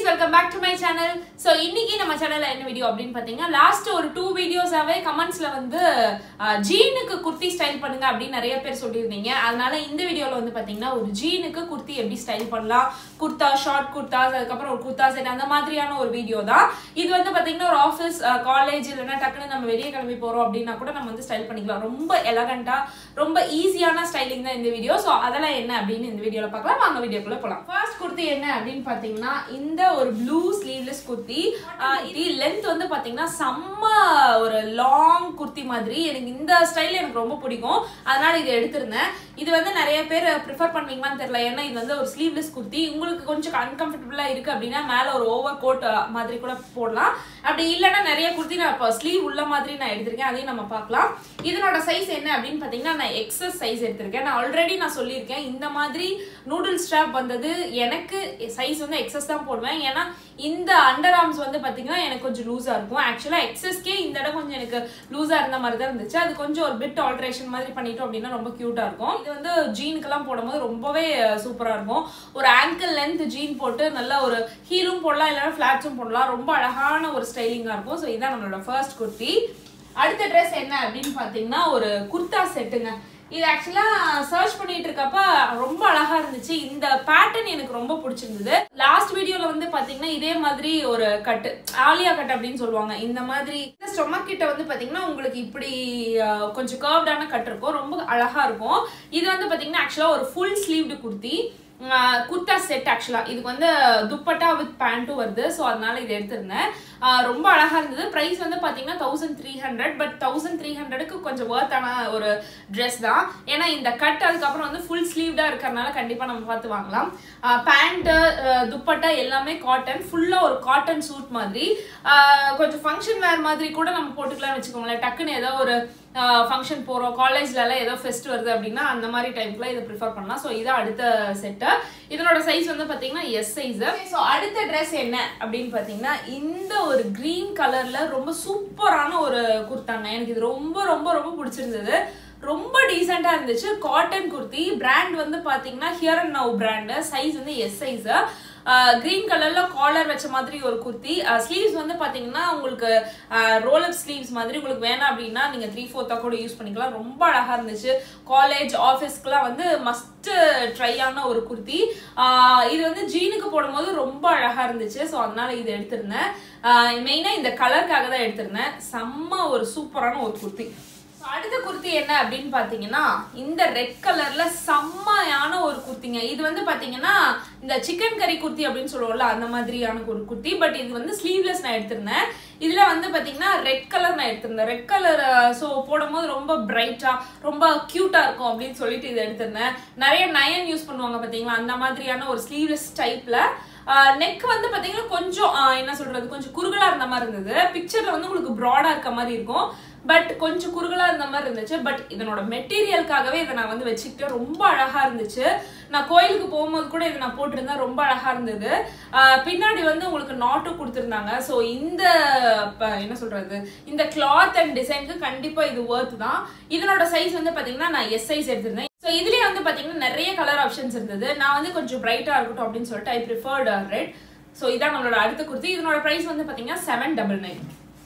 welcome back to my channel so இன்னைக்கு நம்ம சேனல்ல என்ன வீடியோ அப்படின்னு பார்த்தீங்கன்னா லாஸ்ட் ஒரு டூ வீடியோஸாவே கமெண்ட்ஸ்ல வந்து ஜீனுக்கு குர்த்தி ஸ்டைல் பண்ணுங்க அப்படின்னு நிறைய பேர் சொல்லியிருந்தீங்க அதனால இந்த வீடியோல வந்து பார்த்தீங்கன்னா ஒரு ஜீனுக்கு குர்த்தி எப்படி ஸ்டைல் பண்ணலாம் குர்தா ஷார்ட் குர்தாஸ் அதுக்கப்புறம் ஒரு குர்தா செட் அந்த மாதிரியான ஒரு வீடியோ தான் இது வந்து பார்த்தீங்கன்னா ஒரு ஆஃபீஸ் காலேஜ் இல்லைன்னா டக்குன்னு நம்ம வெளியே கிளம்பி போறோம் அப்படின்னா கூட நம்ம வந்து ஸ்டைல் பண்ணிக்கலாம் ரொம்ப எலகண்டா ரொம்ப ஈஸியான ஸ்டைலிங் தான் இந்த வீடியோ ஸோ அதெல்லாம் என்ன அப்படின்னு இந்த வீடியோல பார்க்கலாம் வாங்க வீடியோக்குள்ள போகலாம் ஃபர்ஸ்ட் குர்த்தி என்ன அப்படின்னு பார்த்தீங்கன்னா இந்த ஒரு ப்ளூ ஸ்லீவ்லெஸ் குர்த்தி ஆஹ் இது லென்த் வந்து பார்த்தீங்கன்னா செம்ம ஒரு லாங் குர்த்தி மாதிரி எனக்கு இந்த ஸ்டைல் எனக்கு ரொம்ப பிடிக்கும் அதனால இதை எடுத்திருந்தேன் இது வந்து நிறைய பேர் ப்ரிஃபர் பண்ணுவீங்களான்னு தெரியல ஏன்னா இது வந்து ஒரு ஸ்லீவ்லெஸ் குர்த்தி உங்களுக்கு கொஞ்சம் அன்கம்ஃபர்டபுளா இருக்கு அப்படின்னா மேல ஒரு ஓவர் கோட் மாதிரி கூட போடலாம் அப்படி இல்லைன்னா நிறைய குர்த்தி நான் இப்போ ஸ்லீவ் உள்ள மாதிரி நான் எடுத்திருக்கேன் அதையும் நம்ம பார்க்கலாம் இதனோட சைஸ் என்ன அப்படின்னு பார்த்தீங்கன்னா நான் எக்ஸஸ் சைஸ் எடுத்திருக்கேன் நான் ஆல்ரெடி நான் சொல்லியிருக்கேன் இந்த மாதிரி நூடுல் ஸ்ட்ராப் வந்தது எனக்கு சைஸ் வந்து எக்ஸஸ் தான் போடுவேன் ஏன்னா இந்த அண்டர் ஆர்ம்ஸ் வந்து பார்த்தீங்கன்னா எனக்கு கொஞ்சம் லூஸாக இருக்கும் ஆக்சுவலாக எக்ஸஸ்க்கே இந்த இடம் கொஞ்சம் எனக்கு லூஸாக இருந்த மாதிரி தான் இருந்துச்சு அது கொஞ்சம் ஒரு பிட் ஆல்ட்ரேஷன் மாதிரி பண்ணிட்டோம் அப்படின்னா ரொம்ப க்யூட்டாக இருக்கும் இது வந்து ஜீனுக்கெல்லாம் போடும்போது ரொம்பவே சூப்பராக இருக்கும் ஒரு ஆங்கிள் லென்த் ஜீன் போட்டு நல்லா ஒரு ஹீலும் போடலாம் இல்லைன்னா ஃப்ளாட்ஸும் போடலாம் ரொம்ப அழகான ஒரு ஸ்டைலிங்காக இருக்கும் ஸோ இதான் நம்மளோட ஃபர்ஸ்ட் குர்த்தி அடுத்த ட்ரெஸ் என்ன அப்படின்னு பார்த்தீங்கன்னா ஒரு குர்தா செட்டுங்க இது ஆக்சுவலா சர்ச் பண்ணிட்டு இருக்கப்ப ரொம்ப அழகா இருந்துச்சு இந்த பேட்டர்ன் எனக்கு ரொம்ப பிடிச்சிருந்தது லாஸ்ட் வீடியோல வந்து பாத்தீங்கன்னா இதே மாதிரி ஒரு கட்டு ஆலியா கட் அப்படின்னு சொல்லுவாங்க இந்த மாதிரி இந்த ஸ்டொமக் கிட்ட வந்து பாத்தீங்கன்னா உங்களுக்கு இப்படி அஹ், கொஞ்சம் கர்வ்டான கட் இருக்கும் ரொம்ப அழகா இருக்கும் இது வந்து பாத்தீங்கன்னா ஆக்சுவலா ஒரு ஃபுல் ஸ்லீவ்டு குர்த்தி ஆஹ் குர்தா செட் ஆக்சுவலா இதுக்கு வந்து துப்பட்டா வித் பேண்ட்டும் வருது ஸோ அதனால இது எடுத்திருந்தேன் ஆஹ் ரொம்ப அழகா இருந்தது ப்ரைஸ் வந்து பாத்தீங்கன்னா thousand three hundred but thousand three ஹண்ட்ரடுக்கு கொஞ்சம் ஒர்த்தான ஒரு ட்ரெஸ் தான் ஏன்னா இந்த கட் அதுக்கப்புறம் வந்து ஃபுல் ஸ்லீவ்டா இருக்கறனால கண்டிப்பா நம்ம பார்த்து வாங்கலாம் பேண்ட் துப்பட்டா எல்லாமே காட்டன் ஃபுல்லா ஒரு காட்டன் சூட் மாதிரி ஆஹ் கொஞ்சம் ஃபங்க்ஷன் வேர் மாதிரி கூட நம்ம போட்டுக்கலாம்னு வச்சுக்கோங்களேன் டக்குன்னு ஏதோ ஒரு ஃபங்க்ஷன் போகிறோம் காலேஜ்லலாம் ஏதோ ஃபெஸ்ட் வருது அப்படின்னா அந்த மாதிரி டைம்க்குலாம் இதை ப்ரிஃபர் பண்ணலாம் ஸோ இதான் அடுத்த செட்டு இதனோட சைஸ் வந்து பார்த்தீங்கன்னா எஸ் சைஸ் ஸோ அடுத்த ட்ரெஸ் என்ன அப்படின்னு பார்த்தீங்கன்னா இந்த ஒரு க்ரீன் கலரில் ரொம்ப சூப்பரான ஒரு குர்த்தாங்க எனக்கு இது ரொம்ப ரொம்ப ரொம்ப பிடிச்சிருந்தது ரொம்ப டீசெண்டாக இருந்துச்சு காட்டன் குர்த்தி பிராண்ட் வந்து பார்த்தீங்கன்னா here and now brand size வந்து எஸ் சைஸு கிரீன் கலர்ல காலர் வச்ச மாதிரி ஒரு குர்த்தி ஸ்லீவ்ஸ் வந்து பாத்தீங்கன்னா உங்களுக்கு ரோல் அப் ஸ்லீவ்ஸ் மாதிரி உங்களுக்கு வேணாம் அப்படின்னா நீங்க த்ரீ ஃபோர்த்தா கூட யூஸ் பண்ணிக்கலாம் ரொம்ப அழகா இருந்துச்சு காலேஜ் ஆஃபீஸ்க்குலாம் வந்து மஸ்ட் ட்ரையான ஒரு குர்த்தி ஆஹ் இது வந்து ஜீனுக்கு போடும்போது ரொம்ப அழகா இருந்துச்சு ஸோ அதனால இது எடுத்திருந்தேன் மெயினாக இந்த கலருக்காக தான் எடுத்திருந்தேன் செம்ம ஒரு சூப்பரான ஒரு குர்த்தி So, அடுத்த குர்த்தி என்ன அப்படின்னு பாத்தீங்கன்னா இந்த ரெட் கலர்ல செம்மையான ஒரு குர்த்திங்க இது வந்து பாத்தீங்கன்னா இந்த சிக்கன் கறி குர்த்தி அப்படின்னு சொல்லுவோம்ல அந்த மாதிரியான ஒரு குர்த்தி பட் இது வந்து ஸ்லீவ்லெஸ் நான் எடுத்திருந்தேன் இதுல வந்து பாத்தீங்கன்னா ரெட் கலர் நான் எடுத்திருந்தேன் ரெட் கலர் ஸோ போடும்போது ரொம்ப பிரைட்டா ரொம்ப கியூட்டா இருக்கும் அப்படின்னு சொல்லிட்டு இதை எடுத்திருந்தேன் நிறைய நயன் யூஸ் பண்ணுவாங்க பாத்தீங்களா அந்த மாதிரியான ஒரு ஸ்லீவ்லெஸ் டைப்ல நெக் வந்து பாத்தீங்கன்னா கொஞ்சம் ஆஹ் என்ன சொல்றது கொஞ்சம் குறுகலா இருந்த மாதிரி இருந்தது பிக்சர்ல வந்து உங்களுக்கு ப்ராடா இருக்க மாதிரி இருக்கும் பட் கொஞ்சம் குறுகலா இருந்த மாதிரி இருந்துச்சு பட் இதனோட மெட்டீரியலுக்காகவே இதை நான் வந்து வச்சுக்கிட்டேன் ரொம்ப அழகா இருந்துச்சு நான் கோயிலுக்கு போகும்போது கூட இதை நான் போட்டிருந்தேன் ரொம்ப அழகா இருந்தது ஆஹ் பின்னாடி வந்து உங்களுக்கு நாட்டும் கொடுத்துருந்தாங்க ஸோ இந்த ப- என்ன சொல்றது இந்த கிளாத் அண்ட் டிசைனுக்கு கண்டிப்பா இது ஒர்த் தான் இதனோட சைஸ் வந்து பாத்தீங்கன்னா நான் எஸ் சைஸ் எடுத்திருந்தேன் ஸோ இதுலயே வந்து பாத்தீங்கன்னா நிறைய கலர் ஆப்ஷன்ஸ் இருந்தது நான் வந்து கொஞ்சம் பிரைட்டா இருக்கட்டும் அப்படின்னு சொல்லிட்டு ஐ ப்ரிஃபர்ட் ரெட் ஸோ இதான் நம்மளோட அடுத்த குர்த்தி இதனோட பிரைஸ் வந்து பாத்தீங்கன்னா seven double nine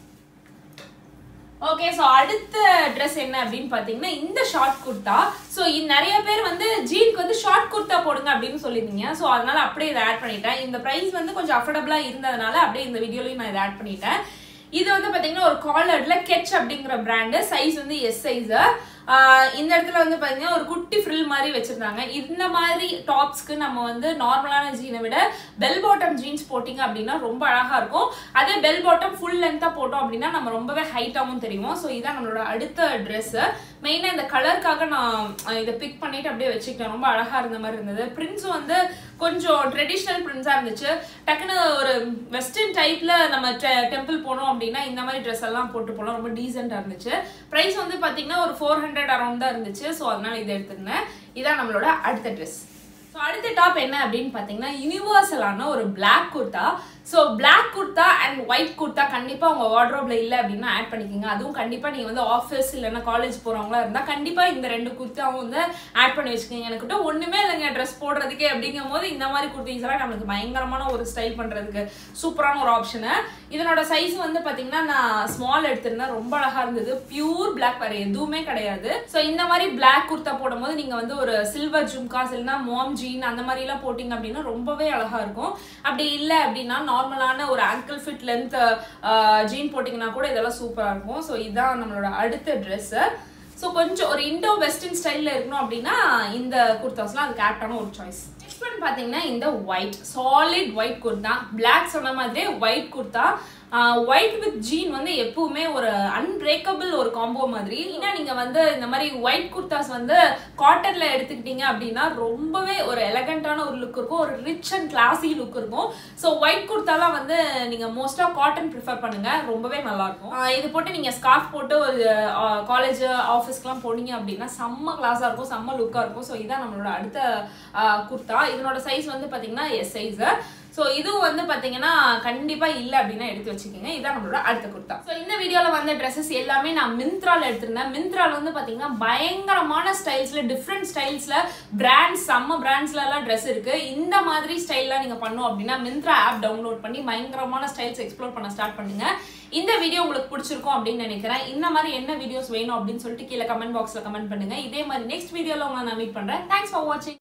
okay so அடுத்த ட்ரெஸ் என்ன அப்படின்னு பார்த்தீங்கன்னா இந்த ஷார்ட் குர்த்தா ஸோ நிறைய பேர் வந்து ஜீனுக்கு வந்து ஷார்ட் குர்த்தா போடுங்க அப்படின்னு சொல்லியிருந்தீங்க ஸோ அதனால அப்படியே இதை ஆட் பண்ணிட்டேன் இந்த ப்ரைஸ் வந்து கொஞ்சம் அஃபோர்டபுளாக இருந்ததுனால அப்படியே இந்த வீடியோலையும் நான் இதை ஆட் பண்ணிட்டேன் இது வந்து பார்த்தீங்கன்னா ஒரு காலர்ல கெச் அப்படிங்கிற பிராண்டு சைஸ் வந்து எஸ் சைஸ் இந்த இடத்துல வந்து பார்த்தீங்கன்னா ஒரு குட்டி ஃப்ரில் மாதிரி வச்சிருந்தாங்க இந்த மாதிரி டாப்ஸ்க்கு நம்ம வந்து நார்மலான ஜீனை விட பெல் பாட்டம் ஜீன்ஸ் போட்டிங்க அப்படின்னா ரொம்ப அழகா இருக்கும் அதே பெல் பாட்டம் ஃபுல் லென்த்தா போட்டோம் அப்படின்னா நம்ம ரொம்பவே ஹைட்டாகவும் தெரியும் ஸோ இதான் நம்மளோட அடுத்த ட்ரெஸ் மெயினாக இந்த கலருக்காக நான் அஹ், இதை பிக் பண்ணிட்டு அப்படியே வச்சுக்கிட்டேன் ரொம்ப அழகா இருந்த மாதிரி இருந்தது பிரிண்ட்ஸும் வந்து கொஞ்சம் ட்ரெடிஷ்னல் பிரிண்ட்ஸாக இருந்துச்சு டக்குன்னு ஒரு வெஸ்டர்ன் டைப்ல நம்ம டெம்பிள் போனோம் அப்படின்னா இந்த மாதிரி ட்ரெஸ் எல்லாம் போட்டு போகலாம் ரொம்ப டீசெண்டாக இருந்துச்சு ப்ரைஸ் வந்து பார்த்தீங்கன்னா ஒரு ஃபோர் ஹண்ட்ரட் அரௌண்ட் தான் இருந்துச்சு ஸோ அதனால இதை எடுத்திருந்தேன் இதான் நம்மளோட அடுத்த ட்ரெஸ் ஸோ அடுத்த டாப் என்ன அப்படின்னு பார்த்தீங்கன்னா யூனிவர்சலான ஒரு Black kurta so black kurta and white kurta கண்டிப்பா உங்க வார்ட்ரோப்ல இல்லை அப்படின்னா ஆட் பண்ணிக்கோங்க அதுவும் கண்டிப்பா நீங்க வந்து ஆஃபீஸ் இல்லைன்னா காலேஜ் போறவங்களா இருந்தா கண்டிப்பா இந்த ரெண்டு குர்த்தாவும் வந்து ஆட் பண்ணி வச்சுக்கோங்க எனக்கு ஒண்ணுமே இல்லைங்க ட்ரெஸ் போடுறதுக்கே அப்படிங்கும் போது இந்த மாதிரி குர்த்திஸ் எல்லாம் நம்மளுக்கு பயங்கரமான ஒரு ஸ்டைல் பண்றதுக்கு சூப்பரான ஒரு ஆப்ஷனு இதனோட சைஸ் வந்து பாத்தீங்கன்னா நான் ஸ்மால் எடுத்திருந்தேன் ரொம்ப அழகா இருந்தது பியூர் பிளாக் வேற எதுவுமே கிடையாது ஸோ இந்த மாதிரி பிளாக் குர்த்தா போடும்போது நீங்க வந்து ஒரு சில்வர் ஜும்காஸ் இல்லைன்னா மாம் ஜீன் அந்த மாதிரி எல்லாம் போட்டீங்க அப்படின்னா ரொம்பவே அழகா இருக்கும் அப்படி இல்லை அப்படின்னா நார்மலான ஒரு ankle ஃபிட் லென்த் ஜீன் போட்டிங்கன்னா கூட இதெல்லாம் சூப்பரா இருக்கும் ஸோ இதுதான் நம்மளோட அடுத்த ட்ரெஸ்ஸு ஸோ கொஞ்சம் ஒரு இண்டோ வெஸ்டர்ன் ஸ்டைலில் இருக்கணும் அப்படின்னா இந்த குர்தாஸ்லாம் அதுக்கு ஆப்டான ஒரு சாய்ஸ் நெக்ஸ்ட் ஒன் பார்த்தீங்கன்னா இந்த white solid white kurta black சொன்ன மாதிரியே white kurta white with jean வந்து எப்பவுமே ஒரு அன்பிரேக்கபிள் ஒரு காம்போ மாதிரி ஏன்னா நீங்க வந்து இந்த மாதிரி ஒயிட் குர்தாஸ் வந்து காட்டன்ல எடுத்துக்கிட்டீங்க அப்படின்னா ரொம்பவே ஒரு எலகண்டான ஒரு லுக் இருக்கும் ஒரு ரிச் அண்ட் கிளாசி லுக் இருக்கும் ஸோ ஒயிட் குர்த்தாலாம் வந்து நீங்க மோஸ்டா காட்டன் ப்ரிஃபர் பண்ணுங்க ரொம்பவே நல்லா இருக்கும் ஆஹ் இது போட்டு நீங்க ஸ்கார்ஃப் போட்டு ஒரு காலேஜ் ஆஃபீஸ்க்குலாம் போனீங்க அப்படின்னா செம்ம கிளாஸா இருக்கும் செம்ம லுக்கா இருக்கும் ஸோ இதான் நம்மளோட அடுத்த ஆஹ் குர்தா இதனோட சைஸ் வந்து பாத்தீங்கன்னா எஸ் சைஸ் ஸோ இதுவும் வந்து பாத்தீங்கன்னா கண்டிப்பா இல்லை அப்படின்னா எடுத்து வச்சுக்கோங்க இதான் நம்மளோட அடுத்த குர்தா ஸோ இந்த வீடியோல வந்த ட்ரெஸ்ஸஸ் எல்லாமே நான் மிந்த்ரால எடுத்திருந்தேன் மிந்த்ரால வந்து பாத்தீங்கன்னா பயங்கரமான ஸ்டைல்ஸ்ல டிஃப்ரெண்ட் ஸ்டைல்ஸ்ல பிராண்ட்ஸ் செம்ம பிராண்ட்ஸ்ல எல்லாம் ட்ரெஸ் இருக்கு இந்த மாதிரி ஸ்டைல்லாம் நீங்க பண்ணோம் அப்படின்னா மிந்த்ரா ஆப் டவுன்லோட் பண்ணி பயங்கரமான ஸ்டைல்ஸ் எக்ஸ்ப்ளோர் பண்ண ஸ்டார்ட் பண்ணுங்க இந்த வீடியோ உங்களுக்கு பிடிச்சிருக்கும் அப்படின்னு நினைக்கிறேன் இந்த மாதிரி என்ன வீடியோஸ் வேணும் அப்படின்னு சொல்லிட்டு கீழே கமெண்ட் பாக்ஸ்ல கமெண்ட் பண்ணுங்க இதே மாதிரி நெக்ஸ்ட் வீடியோல உங்களை நான் மீட் பண்றேன் தேங்க்ஸ் ஃபார் வாட்சிங்